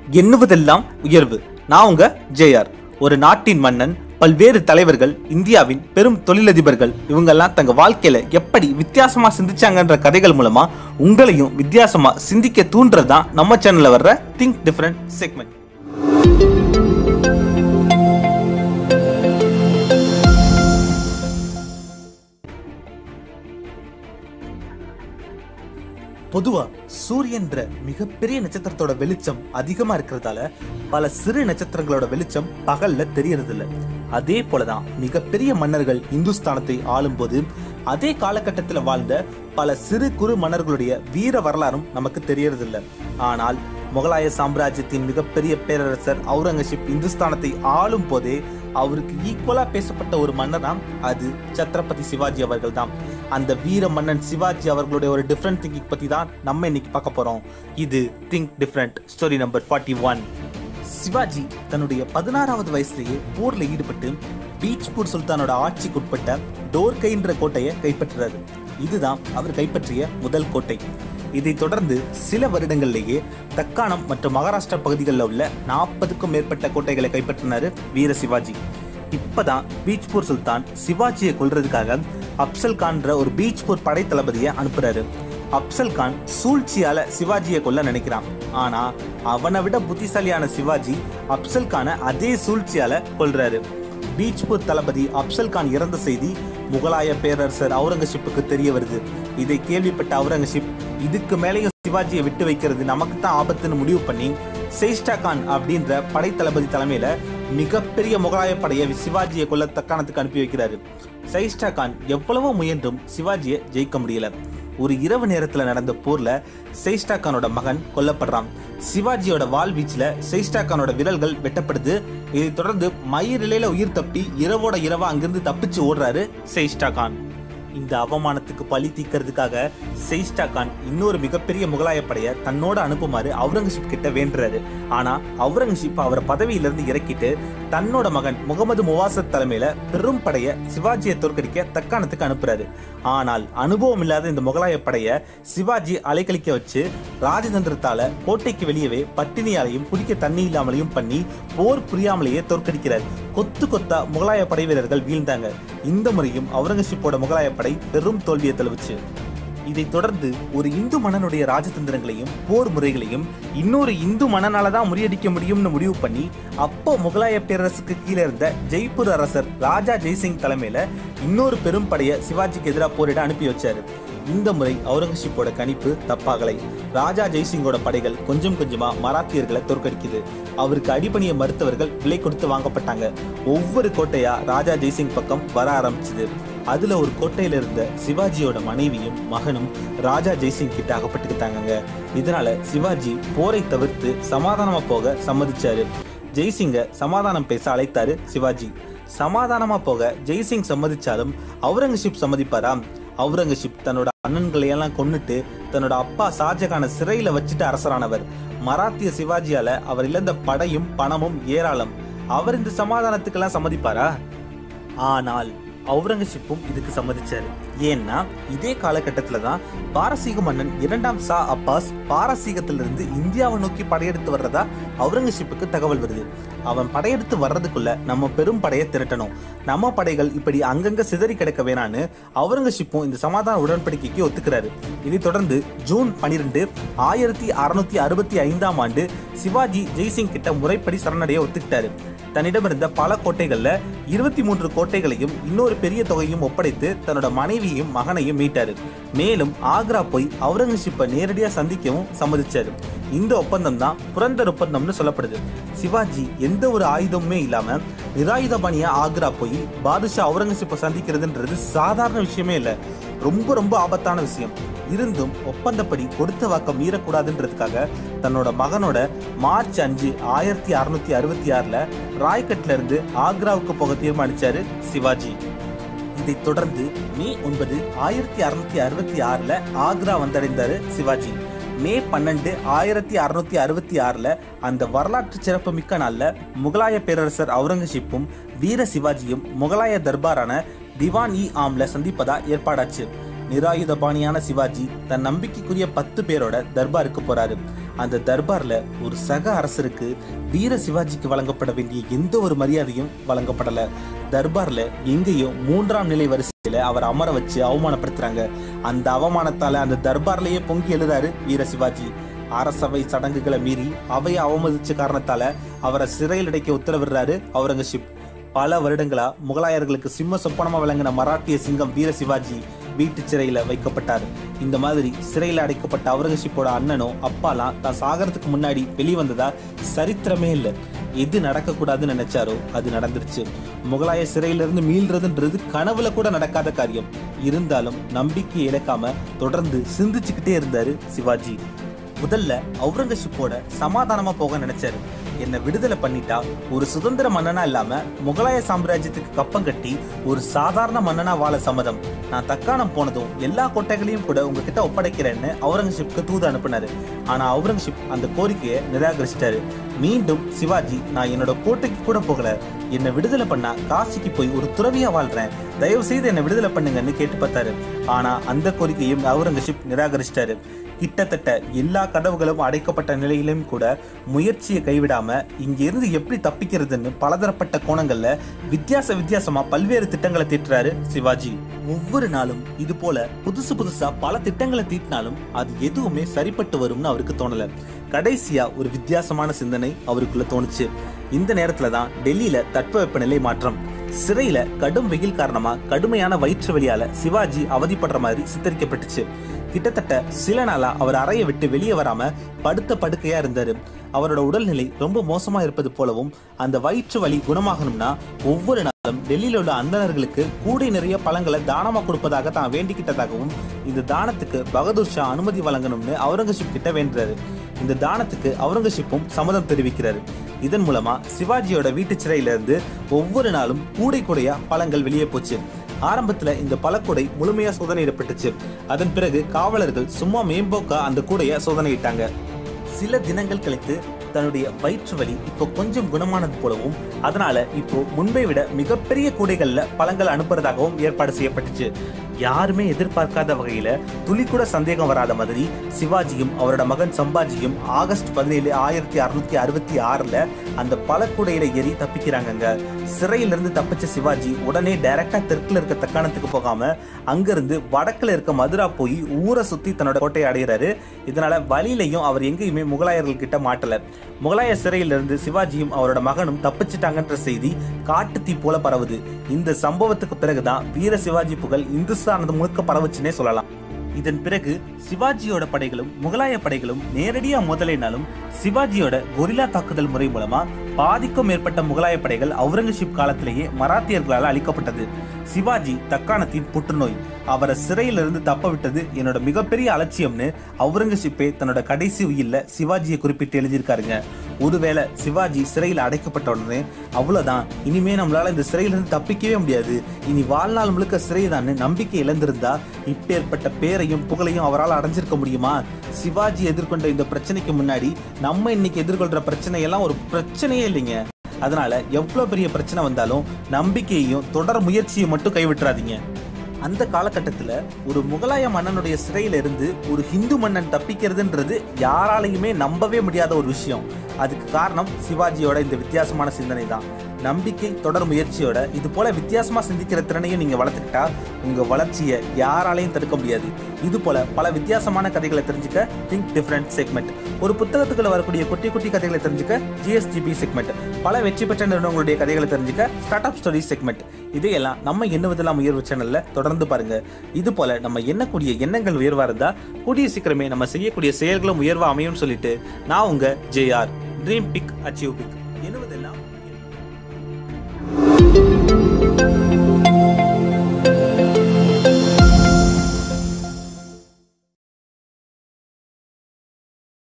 எண்ணுவதெல்லாம் உயர்வு நான் உங்க ஜேஆர் ஒரு நாட்டின் மன்னன் பல்வேறு தலைவர்கள் இந்தியாவின் பெரும் தொழிலதிபர்கள் இவங்கெல்லாம் தங்க வாழ்க்கையில எப்படி வித்தியாசமா சிந்திச்சாங்கன்ற கதைகள் மூலமா உங்களையும் வித்தியாசமா சிந்திக்க தூண்டுறதுதான் நம்ம சேனல்ல வர்ற திங்க் டிஃபரெண்ட் செக்மெண்ட் பொதுவா சூரியன்ற மிகப்பெரிய நட்சத்திரத்தோட வெளிச்சம் அதிகமா இருக்கிறதால பல சிறு நட்சத்திரங்களோட வெளிச்சம் பகல்ல தெரியறது இல்ல அதே போலதான் மிகப்பெரிய மன்னர்கள் இந்துஸ்தானத்தை ஆளும்போது அதே காலகட்டத்தில் வாழ்ந்த பல சிறு குறு மன்னர்களுடைய வீர வரலாறும் நமக்கு தெரியறது இல்ல ஆனால் முகலாய சாம்ராஜ்யத்தின் மிகப்பெரிய பேரரசர் அவுரங்கசீப் இந்துஸ்தானத்தை ஆளும் போதே அவருக்கு ஈக்குவலா பேசப்பட்ட ஒரு மன்னர் தான் அது சத்ரபதி சிவாஜி அவர்கள் தான் அந்த வீர மன்னன் சிவாஜி அவர்களுடைய ஒரு டிஃப்ரெண்ட் திங்கிங் பத்தி தான் நம்ம இன்னைக்கு பார்க்க போறோம் இது think different story number forty one Sivaji தன்னுடைய பதினாறாவது வயசுலேயே போர்ல ஈடுபட்டு பீச்பூர் சுல்தானோட ஆட்சிக்குட்பட்ட டோர்கைன்ற கோட்டையை கைப்பற்றுறாரு இதுதான் அவர் கைப்பற்றிய முதல் கோட்டை இதைத் தொடர்ந்து சில வருடங்களிலேயே தக்காணம் மற்றும் மகாராஷ்டிரா பகுதிகளில் உள்ள நாற்பதுக்கும் மேற்பட்ட கோட்டைகளை கைப்பற்றினாரு வீர சிவாஜி இப்பதான் பீச்பூர் சுல்தான் சிவாஜியை கொல்றதுக்காக அப்சல் கான்ற ஒரு பீச்பூர் படை தளபதியை அனுப்புறாரு அப்சல் கான் சூழ்ச்சியால சிவாஜியை கொல்ல நினைக்கிறான் ஆனா அவனை விட புத்திசாலியான சிவாஜி அப்சல் கானை அதே சூழ்ச்சியால கொல்றாரு பீச்பூர் தளபதி அப்சல் கான் இறந்த செய்தி முகலாய பேரரசர் அவுரங்கசீப்புக்கு தெரிய வருது இதை கேள்விப்பட்ட அவுரங்கசீப் இதுக்கு மேலேயும் சிவாஜியை விட்டு வைக்கிறது நமக்கு தான் ஆபத்துன்னு முடிவு பண்ணி சேஷ்டா கான் அப்படின்ற படை தளபதி தலைமையில மிகப்பெரிய முகலாய படையை சிவாஜியை கொல்ல தக்காணத்துக்கு அனுப்பி வைக்கிறாரு சைஸ்டா கான் எவ்வளவோ முயன்றும் சிவாஜியை ஜெயிக்க முடியல ஒரு இரவு நேரத்துல நடந்த போர்ல சைஸ்டா கானோட மகன் கொல்லப்படுறான் சிவாஜியோட வால் வீச்சுல சைஸ்டா கானோட விரல்கள் வெட்டப்படுது இதைத் தொடர்ந்து மயிரிலையில உயிர் தப்பி இரவோட இரவா அங்கிருந்து தப்பிச்சு ஓடுறாரு சைஸ்டா கான் இந்த அவமானத்துக்கு பழி தீர்க்கறதுக்காக செயிஸ்டா கான் இன்னொரு மிகப்பெரிய முகலாய படையை தன்னோட அனுப்புமாறு அவுரங்கசீப் கிட்ட வேண்டுறாரு ஆனா அவுரங்கசீப் அவரை பதவியிலிருந்து இறக்கிட்டு தன்னோட மகன் முகமது முவாசத் தலைமையில பெரும் படைய சிவாஜியை தோற்கடிக்க தக்காணத்துக்கு அனுப்புறாரு ஆனால் அனுபவம் இல்லாத இந்த முகலாய படைய சிவாஜி அலைக்கழிக்க வச்சு ராஜதந்திரத்தால கோட்டைக்கு வெளியவே பட்டினியாலையும் குடிக்க தண்ணி இல்லாமலையும் பண்ணி போர் புரியாமலேயே தோற்கடிக்கிறார் கொத்து கொத்தா முகலாய படை வீரர்கள் வீழ்ந்தாங்க இந்த முறையும் அவுரங்கசீப்போட முகலாய படை பெரும் தோல்வியை தழுவுச்சு இதைத் தொடர்ந்து ஒரு இந்து மன்னனுடைய ராஜதந்திரங்களையும் போர் முறைகளையும் இன்னொரு இந்து மன்னனால தான் முறியடிக்க முடியும்னு முடிவு பண்ணி அப்போ முகலாய பேரரசுக்கு கீழே இருந்த ஜெய்ப்பூர் அரசர் ராஜா ஜெய்சிங் தலைமையில இன்னொரு பெரும் படையை சிவாஜிக்கு எதிராக போரிட அனுப்பி வச்சாரு இந்த முறை அவுரங்கசீப்போட கணிப்பு தப்பாகலை ராஜா ஜெய்சிங்கோட படைகள் கொஞ்சம் கொஞ்சமா மராத்தியர்களை தோற்கடிக்குது அவருக்கு அடிபணிய மறுத்தவர்கள் விலை கொடுத்து வாங்கப்பட்டாங்க ஒவ்வொரு கோட்டையா ராஜா ஜெய்சிங் பக்கம் வர ஆரம்பிச்சது அதுல ஒரு கோட்டையில இருந்த சிவாஜியோட மனைவியும் மகனும் ராஜா ஜெய்சிங் கிட்ட அகப்பட்டுக்கிட்டாங்க இதனால சிவாஜி போரை தவிர்த்து சமாதானமா போக சம்மதிச்சாரு ஜெய்சிங்க சமாதானம் பேச அழைத்தாரு சிவாஜி சமாதானமா போக ஜெய்சிங் சம்மதிச்சாலும் அவுரங்கசீப் சம்மதிப்பாரா அவுரங்கசீப் தன்னோட அண்ணன்களை எல்லாம் கொன்னுட்டு தன்னோட அப்பா ஷாஜகான சிறையில வச்சுட்டு அரசரானவர் மராத்திய சிவாஜியால அவர் இழந்த படையும் பணமும் ஏராளம் அவர் இந்த சமாதானத்துக்கெல்லாம் சம்மதிப்பாரா ஆனால் அவுரங்கசீப்பும் இதுக்கு சம்மதிச்சாரு ஏன்னா இதே காலகட்டத்துல தான் பாரசீக மன்னன் இரண்டாம் ஷா அப்பாஸ் பாரசீகத்திலிருந்து இந்தியாவை நோக்கி படையெடுத்து வர்றதா அவுரங்கசீப்புக்கு தகவல் வருது அவன் படையெடுத்து வர்றதுக்குள்ள நம்ம பெரும் படையை திரட்டணும் நம்ம படைகள் இப்படி அங்கங்க சிதறி கிடக்க வேணான்னு அவுரங்கசீப்பும் இந்த சமாதான உடன்படிக்கைக்கு ஒத்துக்கிறாரு இதைத் தொடர்ந்து ஜூன் பனிரெண்டு ஆயிரத்தி அறுநூத்தி அறுபத்தி ஐந்தாம் ஆண்டு சிவாஜி ஜெய்சிங் கிட்ட முறைப்படி சரணடைய ஒத்துக்கிட்டாரு தன்னிடம் இருந்த பல கோட்டைகள்ல இருபத்தி மூன்று கோட்டைகளையும் இன்னொரு பெரிய தொகையும் ஒப்படைத்து தன்னோட மனைவியையும் மகனையும் மீட்டாரு மேலும் ஆக்ரா போய் அவுரங்கசீப்பை நேரடியா சந்திக்கவும் சம்மதிச்சாரு இந்த ஒப்பந்தம் தான் புரந்தர் ஒப்பந்தம்னு சொல்லப்படுது சிவாஜி எந்த ஒரு ஆயுதமுமே இல்லாம நிராயுதபாணியா ஆக்ரா போய் பாதுஷா அவுரங்கசீப்பை சந்திக்கிறதுன்றது சாதாரண விஷயமே இல்லை ரொம்ப ரொம்ப ஆபத்தான விஷயம் இருந்தும் ஒப்பந்தப்படி கொடுத்த வாக்கம் மீறக்கூடாதுன்றதுக்காக தன்னோட மகனோட மார்ச் அஞ்சு ஆயிரத்தி அறுநூத்தி அறுபத்தி ஆறுல ராய்கட்ல இருந்து ஆக்ராவுக்கு போக தீர்மானிச்சாரு சிவாஜி இதைத் தொடர்ந்து மே ஒன்பது ஆயிரத்தி அறுநூத்தி அறுபத்தி ஆறுல ஆக்ரா வந்தடைந்தாரு சிவாஜி மே பன்னெண்டு ஆயிரத்தி அறுநூத்தி அறுபத்தி ஆறுல அந்த வரலாற்று சிறப்புமிக்க நாள்ல முகலாய பேரரசர் அவுரங்கசீப்பும் வீர சிவாஜியும் முகலாய தர்பாரான திவான் இ ஆம்ல சந்திப்பதா ஏற்பாடாச்சு நிராயுதபாணியான சிவாஜி தன் நம்பிக்கைக்குரிய பத்து பேரோட தர்பாருக்கு போறாரு அந்த தர்பார்ல ஒரு சக அரசருக்கு வீர சிவாஜிக்கு வழங்கப்பட வேண்டிய எந்த ஒரு மரியாதையும் வழங்கப்படல தர்பார்ல எங்கேயும் மூன்றாம் நிலை வரிசையில அவர் அமர வச்சு அவமானப்படுத்துறாங்க அந்த அவமானத்தால அந்த தர்பார்லயே பொங்கி எழுறாரு வீர சிவாஜி அரசவை சடங்குகளை மீறி அவையை அவமதிச்ச காரணத்தால அவரை சிறையில் அடைக்க உத்தரவிடுறாரு அவுரங்கசீப் பல வருடங்களா முகலாயர்களுக்கு சிம்ம சொப்பனமா விளங்கின மராட்டிய சிங்கம் வீர சிவாஜி வீட்டு சிறையில வைக்கப்பட்டார் இந்த மாதிரி சிறையில அடைக்கப்பட்ட அவுரங்கசீப்போட அண்ணனும் அப்பாலாம் தான் சாகறதுக்கு முன்னாடி வெளிவந்ததா சரித்திரமே இல்லை எது நடக்கக்கூடாதுன்னு நினைச்சாரோ அது நடந்துருச்சு முகலாய சிறையிலிருந்து மீள்றதுன்றது கனவுல கூட நடக்காத காரியம் இருந்தாலும் நம்பிக்கை இழக்காம தொடர்ந்து சிந்திச்சுக்கிட்டே இருந்தாரு சிவாஜி முதல்ல அவுரங்கசீப்போட சமாதானமா போக நினைச்சாரு என்னை விடுதலை பண்ணிட்டா ஒரு சுதந்திர மன்னனா இல்லாம முகலாய சாம்ராஜ்யத்துக்கு கப்பம் கட்டி ஒரு சாதாரண மன்னனா வாழ சம்மதம் நான் தக்காணம் போனதும் எல்லா கோட்டைகளையும் கூட உங்ககிட்ட ஒப்படைக்கிறேன்னு அவுரங்கசீப்க்கு தூது அனுப்புனாரு ஆனா அவுரங்கசீப் அந்த கோரிக்கையை நிராகரிச்சிட்டாரு மீண்டும் சிவாஜி நான் என்னோட கோட்டைக்கு கூட போகல என்னை விடுதலை பண்ணா காசிக்கு போய் ஒரு துறவியா வாழ்றேன் தயவு செய்து என்னை விடுதலை பண்ணுங்கன்னு கேட்டு பார்த்தாரு ஆனா அந்த கோரிக்கையும் அவுரங்கசீப் நிராகரிச்சிட்டாரு கிட்டத்தட்ட எல்லா கதவுகளும் அடைக்கப்பட்ட நிலையிலும் கூட முயற்சியை கைவிடாம இங்கிருந்து எப்படி தப்பிக்கிறதுன்னு பலதரப்பட்ட கோணங்கள்ல வித்தியாச வித்தியாசமா பல்வேறு திட்டங்களை தீட்டுறாரு சிவாஜி ஒவ்வொரு நாளும் இது போல புதுசு புதுசா பல திட்டங்களை தீட்டினாலும் அது எதுவுமே சரிப்பட்டு வரும்னு அவருக்கு தோணல கடைசியா ஒரு வித்தியாசமான சிந்தனை அவருக்குள்ள தோணுச்சு இந்த நேரத்துல தான் டெல்லியில தட்பவெப்பநிலை மாற்றம் சிறையில கடும் வெயில் காரணமா கடுமையான வயிற்று வலியால சிவாஜி அவதிப்படுற மாதிரி சித்தரிக்கப்பட்டுச்சு கிட்டத்தட்ட சில நாளா அவர் அறையை விட்டு வெளியே வராம படுத்த படுக்கையா இருந்தாரு அவரோட உடல்நிலை ரொம்ப மோசமா இருப்பது போலவும் அந்த வயிற்று வலி குணமாகணும்னா ஒவ்வொரு நாளும் டெல்லியில உள்ள அந்தணர்களுக்கு கூடை நிறைய பழங்களை தானமா கொடுப்பதாக தான் வேண்டிக்கிட்டதாகவும் இந்த தானத்துக்கு பகதூர் ஷா அனுமதி வழங்கணும்னு அவுரங்கசீப் கிட்ட வேண்டுறாரு இந்த தானத்துக்கு அவுரங்கசீப்பும் சம்மதம் தெரிவிக்கிறாரு இதன் மூலமா சிவாஜியோட வீட்டு சிறையில இருந்து ஒவ்வொரு நாளும் கூடை கூடையா பழங்கள் வெளியே போச்சு ஆரம்பத்துல இந்த பழக்கூடை முழுமையா சோதனையிடப்பட்டுச்சு அதன் பிறகு காவலர்கள் சும்மா மேம்போக்கா அந்த கூடைய சோதனையிட்டாங்க சில தினங்கள் கழித்து தன்னுடைய வயிற்று வலி இப்போ கொஞ்சம் குணமானது போலவும் அதனால இப்போ முன்பை விட மிகப்பெரிய கூடைகள்ல பழங்கள் அனுப்புறதாகவும் ஏற்பாடு செய்யப்பட்டுச்சு யாருமே எதிர்பார்க்காத வகையில துளி கூட சந்தேகம் வராத மாதிரி சிவாஜியும் அவரோட மகன் சம்பாஜியும் ஆகஸ்ட் பதினேழு ஆயிரத்தி அறுநூத்தி அறுபத்தி ஆறுல அந்த பழக்கூடையில ஏறி தப்பிக்கிறாங்கங்க சிறையிலிருந்து தப்பிச்ச சிவாஜி உடனே டைரக்டா தெற்குல இருக்க தக்காணத்துக்கு போகாம அங்கிருந்து வடக்குல இருக்க மதுரா போய் ஊரை சுத்தி தன்னோட கோட்டையை அடைகிறாரு இதனால வழியிலையும் அவர் எங்கேயுமே முகலாயர்கள் கிட்ட மாட்டல முகலாய சிறையிலிருந்து சிவாஜியும் அவரோட மகனும் தப்பிச்சிட்டாங்கன்ற செய்தி காட்டுத்தீ போல பரவுது இந்த சம்பவத்துக்கு பிறகுதான் வீர சிவாஜி புகழ் இந்துஸ்தானது முழுக்க பரவுச்சுன்னே சொல்லலாம் இதன் பிறகு சிவாஜியோட படைகளும் முகலாய படைகளும் நேரடியா முதலினாலும் சிவாஜியோட கொரில்லா தாக்குதல் முறை மூலமா பாதிக்கும் மேற்பட்ட முகலாய படைகள் அவுரங்கசீப் காலத்திலேயே மராத்தியர்களால் அளிக்கப்பட்டது சிவாஜி தக்காணத்தின் புற்றுநோய் அவரை சிறையிலிருந்து தப்ப விட்டது என்னோட மிகப்பெரிய அலட்சியம்னு அவுரங்கசீப்பே தன்னோட கடைசி உயில்ல சிவாஜியை குறிப்பிட்டு எழுதியிருக்காருங்க ஒருவேளை சிவாஜி சிறையில் அடைக்கப்பட்ட உடனே அவ்வளவுதான் இனிமே நம்மளால இந்த சிறையிலிருந்து தப்பிக்கவே முடியாது இனி வாழ்நாள் முழுக்க சிறைதான்னு நம்பிக்கை இழந்திருந்தா இப்பேற்பட்ட பேரையும் புகழையும் அவரால் அடைஞ்சிருக்க முடியுமா சிவாஜி எதிர்கொண்ட இந்த பிரச்சனைக்கு முன்னாடி நம்ம இன்னைக்கு எதிர்கொள்ற பிரச்சனை எல்லாம் ஒரு பிரச்சனையே இல்லைங்க அதனால எவ்வளவு பெரிய பிரச்சனை வந்தாலும் நம்பிக்கையையும் தொடர் முயற்சியை மட்டும் கைவிட்டுறாதீங்க அந்த காலகட்டத்தில் ஒரு முகலாய மன்னனுடைய சிறையில இருந்து ஒரு ஹிந்து மன்னன் தப்பிக்கிறதுன்றது யாராலையுமே நம்பவே முடியாத ஒரு விஷயம் அதுக்கு காரணம் சிவாஜியோட இந்த வித்தியாசமான சிந்தனை தான் நம்பிக்கை தொடர் முயற்சியோட இது போல வித்தியாசமா சிந்திக்கிற திறனையும் நீங்க வளர்த்துக்கிட்டா உங்க வளர்ச்சியை யாராலையும் தடுக்க முடியாது இது போல பல வித்தியாசமான கதைகளை தெரிஞ்சுக்க திங்க் டிஃப்ரெண்ட் செக்மெண்ட் ஒரு புத்தகத்துக்குள்ள வரக்கூடிய குட்டி குட்டி கதைகளை தெரிஞ்சுக்க ஜிஎஸ்டிபி செக்மெண்ட் பல வெற்றி பெற்ற நிறுவனங்களுடைய கதைகளை தெரிஞ்சுக்க ஸ்டார்ட் அப் ஸ்டோரி செக்மெண்ட் இதையெல்லாம் நம்ம எண்ணுவதெல்லாம் உயர்வு சேனல்ல தொடர்ந்து பாருங்க இது போல நம்ம எண்ணக்கூடிய எண்ணங்கள் உயர்வா இருந்தா கூடிய சீக்கிரமே நம்ம செய்யக்கூடிய செயல்களும் உயர்வா அமையும்னு சொல்லிட்டு நான் உங்க JR dream big achieve big எண்ணுவதெல்லாம் உயர்வு.